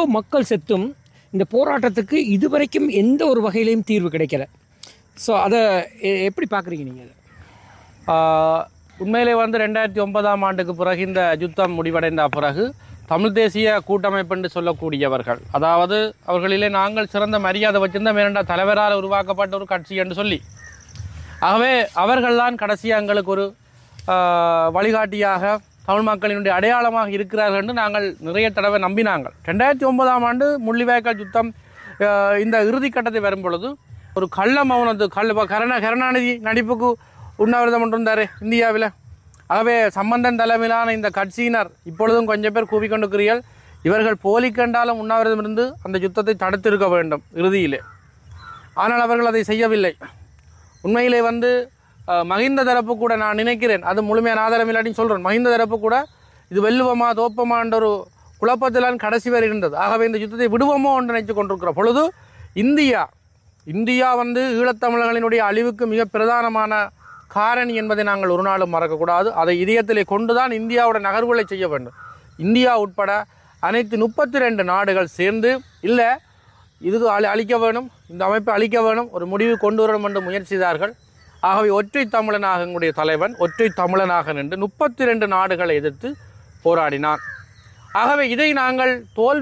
மக்கள் செத்தும் இந்த போராட்டத்துக்கு இதுவரைக்கும் எந்த ஒரு வகையிலையும் தீர்வு கிடைக்கல ஸோ அதை எ- எப்படி பார்க்குறீங்க நீங்கள் அதை ஆஹ் உண்மையிலே வந்து ரெண்டாயிரத்தி ஒன்பதாம் ஆண்டுக்கு பிறகு இந்த யுத்தம் முடிவடைந்த பிறகு தமிழ் தேசிய கூட்டமைப்பு என்று சொல்லக்கூடியவர்கள் அதாவது அவர்களிலே நாங்கள் சிறந்த மரியாதை வச்சிருந்த மேலண்டா தலைவரால் உருவாக்கப்பட்ட ஒரு கட்சி என்று சொல்லி ஆகவே அவர்கள்தான் கடைசியாக எங்களுக்கு ஒரு ஆஹ், வழிகாட்டியாக தமிழ் மக்களினுடைய அடையாளமாக இருக்கிறார்கள் என்று நாங்கள் நிறைய தடவை நம்பினாங்க ரெண்டாயிரத்தி ஒன்பதாம் ஆண்டு முள்ளிவாய்க்கால் யுத்தம் ஆஹ், இந்த இறுதிக்கட்டத்தை வரும் பொழுது ஒரு கள்ள மௌனத்து கள்ள இப்ப கருணா கருணாநிதி நடிப்புக்கு உண்ணாவிரதம் கொண்டிருந்தார் இந்தியாவில் ஆகவே சம்பந்தன் தலைமையிலான இந்த கட்சியினர் இப்பொழுதும் கொஞ்சம் பேர் கூவிக்கொண்டிருக்கிறீர்கள் இவர்கள் போலி கண்டாலும் உண்ணாவிரதம் இருந்து அந்த யுத்தத்தை தடுத்திருக்க வேண்டும் இறுதியிலே ஆனால் அவர்கள் அதை செய்யவில்லை உண்மையிலே வந்து அஹ், மஹிந்த தரப்பு கூட நான் நினைக்கிறேன் அது முழுமையான ஆதாரம் இல்லாட்டின்னு சொல்கிறேன் மஹிந்த தரப்பு கூட இது வெல்லுவோமா தோப்பமான்ற ஒரு குழப்பத்திலான் கடைசி வரை இருந்தது ஆகவே இந்த யுத்தத்தை விடுவோமோ என்று நினைத்து கொண்டிருக்கிற பொழுது இந்தியா இந்தியா வந்து ஈழத்தமிழர்களினுடைய அழிவுக்கு மிக பிரதானமான காரணி என்பதை நாங்கள் ஒரு நாளும் மறக்கக்கூடாது அதை இதயத்திலே கொண்டுதான் இந்தியாவோட நகர்வுகளை செய்ய வேண்டும் இந்தியா உட்பட அனைத்து முப்பத்தி ரெண்டு நாடுகள் சேர்ந்து இல்லை இதுக்கு அழி அழிக்க வேணும் இந்த அமைப்பை அழிக்க வேணும் ஒரு முடிவு கொண்டு வரணும் என்று முயற்சி செய்தார்கள் ஆகவே ஒற்றை தமிழனாக எங்களுடைய தலைவன் ஒற்றை தமிழனாக நின்று முப்பத்தி ரெண்டு நாடுகளை எதிர்த்து போராடினான் ஆகவே இதை நாங்கள் தோல்